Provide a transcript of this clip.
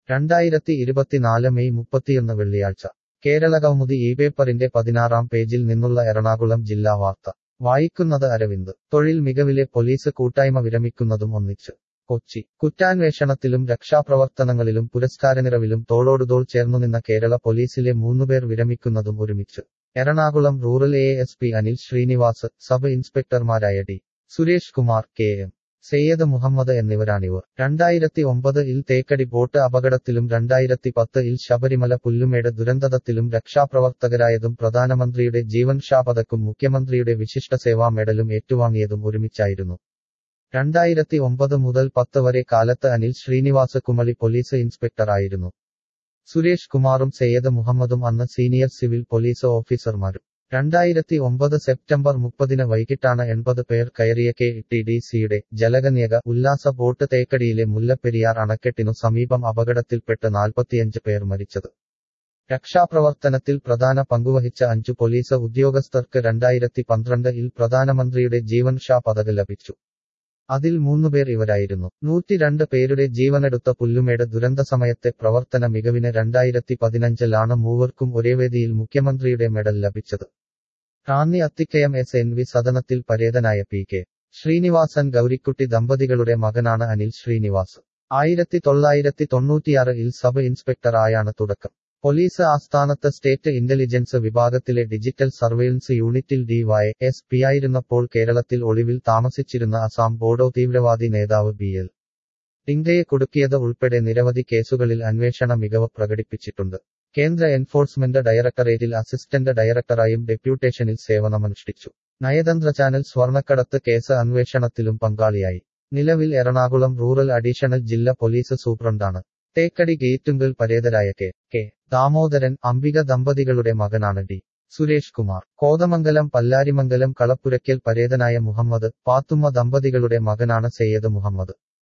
രണ്ടായിരത്തി ഇരുപത്തിനാല് മെയ് മുപ്പത്തിയൊന്ന് വെള്ളിയാഴ്ച കേരള കൗമുദി ഈ പേപ്പറിന്റെ പതിനാറാം പേജിൽ നിന്നുള്ള എറണാകുളം ജില്ലാ വാർത്ത വായിക്കുന്നത് അരവിന്ദ് തൊഴിൽ മികവിലെ പോലീസ് കൂട്ടായ്മ വിരമിക്കുന്നതും ഒന്നിച്ച് കൊച്ചി കുറ്റാന്വേഷണത്തിലും രക്ഷാപ്രവർത്തനങ്ങളിലും പുരസ്കാരനിറവിലും തോളോടുതോൾ ചേർന്നുനിന്ന കേരള പോലീസിലെ മൂന്നുപേർ വിരമിക്കുന്നതും ഒരുമിച്ച് Ernakulam rural A S P Anil Srinivas sub ഇൻസ്പെക്ടർമാരായ D Suresh Kumar K M Sayyid Muhammad എന്നിവരാണിവർ രണ്ടായിരത്തി ഒമ്പത് ഇൽ തേക്കടി ബോട്ട് അപകടത്തിലും രണ്ടായിരത്തി പത്ത് ഇൽ ശബരിമല പുല്ലുമേട് ദുരന്തത്തിലും രക്ഷാപ്രവർത്തകരായതും പ്രധാനമന്ത്രിയുടെ ജീവൻഷാ പതക്കും മുഖ്യമന്ത്രിയുടെ വിശിഷ്ട സേവാ മെഡലും ഏറ്റുവാങ്ങിയതും ഒരുമിച്ചായിരുന്നു രണ്ടായിരത്തി ഒമ്പത് മുതൽ പത്ത് വരെ കാലത്ത് അനിൽ ശ്രീനിവാസ് കുമളി പോലീസ് ഇൻസ്പെക്ടറായിരുന്നു സുരേഷ് കുമാറും സയ്യദ് മുഹമ്മദും അന്ന് സീനിയർ സിവിൽ പോലീസ് ഓഫീസർമാരും രണ്ടായിരത്തി ഒമ്പത് സെപ്റ്റംബർ മുപ്പതിന് വൈകിട്ടാണ് എൺപത് പേർ കയറിയ കെ ടി ഡി സിയുടെ ജലകന്യക ഉല്ലാസ ബോട്ട് തേക്കടിയിലെ മുല്ലപ്പെരിയാർ അണക്കെട്ടിനു സമീപം അപകടത്തിൽപ്പെട്ട് നാൽപ്പത്തിയഞ്ച് പേർ മരിച്ചത് രക്ഷാപ്രവർത്തനത്തിൽ പ്രധാന പങ്കുവഹിച്ച അഞ്ചു പോലീസ് ഉദ്യോഗസ്ഥർക്ക് രണ്ടായിരത്തി പന്ത്രണ്ട് ഇൽ പ്രധാനമന്ത്രിയുടെ ജീവൻ ഷാ പദക് ലഭിച്ചു അതിൽ മൂന്നുപേർ ഇവരായിരുന്നു നൂറ്റിരണ്ട് പേരുടെ ജീവനെടുത്ത പുല്ലുമേട് ദുരന്ത സമയത്തെ പ്രവർത്തന മികവിന് രണ്ടായിരത്തി പതിനഞ്ചിലാണ് മൂവർക്കും ഒരേ വേദിയിൽ മുഖ്യമന്ത്രിയുടെ മെഡൽ ലഭിച്ചത് Ranni Athikkayam S N V സദനത്തിൽ പരേതനായ പി കെ ശ്രീനിവാസൻ ഗൗരിക്കുട്ടി ദമ്പതികളുടെ മകനാണ് അനിൽ ശ്രീനിവാസ് ആയിരത്തി തൊള്ളായിരത്തി തൊണ്ണൂറ്റിയാറ് ഇൽ സബ് ഇൻസ്പെക്ടർ ആയാണ് തുടക്കം പോലീസ് ആസ്ഥാനത്ത് സ്റ്റേറ്റ് ഇന്റലിജൻസ് വിഭാഗത്തിലെ ഡിജിറ്റൽ സർവെയിലൻസ് യൂണിറ്റിൽ ഡി വൈ എസ് പിയായിരുന്നപ്പോൾ കേരളത്തിൽ ഒളിവിൽ താമസിച്ചിരുന്ന അസാം ബോഡോ തീവ്രവാദി നേതാവ് ബി എൽ ടിങ്കയെ കുടുക്കിയത് ഉൾപ്പെടെ നിരവധി കേസുകളിൽ അന്വേഷണ മികവ് പ്രകടിപ്പിച്ചിട്ടുണ്ട് കേന്ദ്ര എൻഫോഴ്സ്മെന്റ് ഡയറക്ടറേറ്റിൽ അസിസ്റ്റന്റ് ഡയറക്ടറായും ഡെപ്യൂട്ടേഷനിൽ സേവനമനുഷ്ഠിച്ചു നയതന്ത്ര ചാനൽ സ്വർണക്കടത്ത് കേസ് അന്വേഷണത്തിലും പങ്കാളിയായി നിലവിൽ എറണാകുളം റൂറൽ അഡീഷണൽ ജില്ലാ പോലീസ് സൂപ്രണ്ടാണ് തേക്കടി ഗേറ്റുങ്കൽ പരേതരായ കെ കെ ദാമോദരൻ അംബിക ദമ്പതികളുടെ മകനാണ് ഡി സുരേഷ് കുമാർ കോതമംഗലം പല്ലാരിമംഗലം കളപ്പുരയ്ക്കൽ പരേതനായ മുഹമ്മദ് പാത്തുമ്മ ദമ്പതികളുടെ മകനാണ് സയ്യദ് മുഹമ്മദ്